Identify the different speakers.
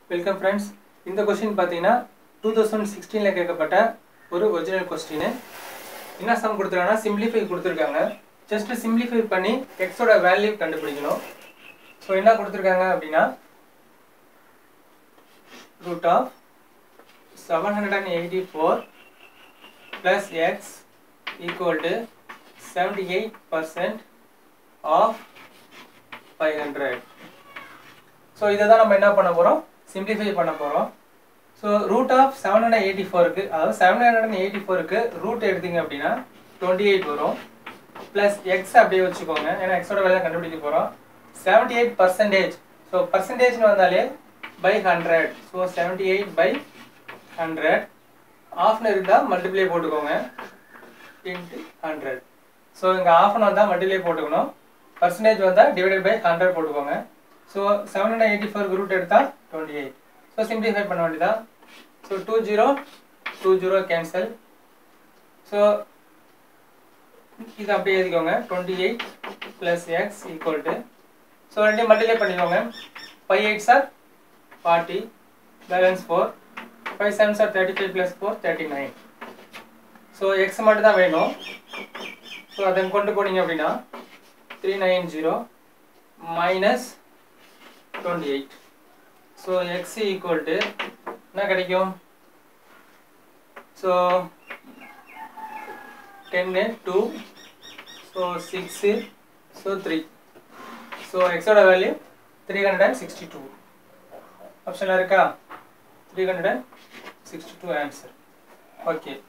Speaker 1: welcome friends இந்த question பார்த்தீங்கன்னா two thousand சிக்ஸ்டீனில் கேட்கப்பட்ட ஒரு ஒரிஜினல் கொஸ்டின் என்ன சம் கொடுத்துருக்காங்கன்னா சிம்பிளிஃபை கொடுத்துருக்காங்க ஜஸ்ட் சிம்பிளிஃபை பண்ணி எக்ஸோட வேல்யூ கண்டுபிடிக்கணும் ஸோ என்ன கொடுத்துருக்காங்க அப்படின்னா root of seven hundred and eighty four plus x equal to seventy eight percent of five hundred so இதை தான் நம்ம என்ன பண்ண போகிறோம் சிம்பிளிஃபை பண்ண போகிறோம் so root of seven hundred eighty ஃபோருக்கு அதாவது செவன் ஹண்ட்ரட் அண்ட் எயிட்டி ஃபோருக்கு ரூட் எடுத்தீங்க அப்படின்னா டுவெண்ட்டி எயிட் வரும் ப்ளஸ் எக்ஸ் அப்படியே வச்சுக்கோங்க ஏன்னா எக்ஸோட வேலை கண்டுபிடிக்க போகிறோம் செவன்ட்டி எயிட் பர்சன்டேஜ் ஸோ பர்சன்டேஜ்னு வந்தாலே by hundred so seventy eight by hundred ஆஃப்னு இருந்தால் மல்டிப்ளை போட்டுக்கோங்க இன்ட்டு ஹண்ட்ரட் ஸோ இங்கே ஆஃப்னு வந்தால் மல்டிப்ளை போட்டுக்கணும் பர்சன்டேஜ் வந்தால் டிவைடட் பை ஹண்ட்ரட் போட்டுக்கோங்க ஸோ செவன் ஹண்ட்ரட் எயிட்டி ஃபோருக்கு ரூட் எடுத்தால் டுவெண்ட்டி எயிட் ஸோ சிம்பிளிஃபை பண்ண வேண்டியதா so two zero two zero cancel so இது அப்படியே எழுதிக்கோங்க twenty eight plus x equal to so ரெண்டையும் மல்டிப்ளை பண்ணிக்கோங்க five eight are forty balance four five seven are thirty five plus four thirty nine so x மட்டும் தான் வேணும் so அதை கொண்டு போனீங்க அப்படின்னா three nine zero minus twenty eight so x equal to என்ன கிடைக்கும் so ten two so six so three so எக்ஸோட value three hundred and sixty two ஆப்ஷனில் இருக்கா three hundred and sixty two answer okay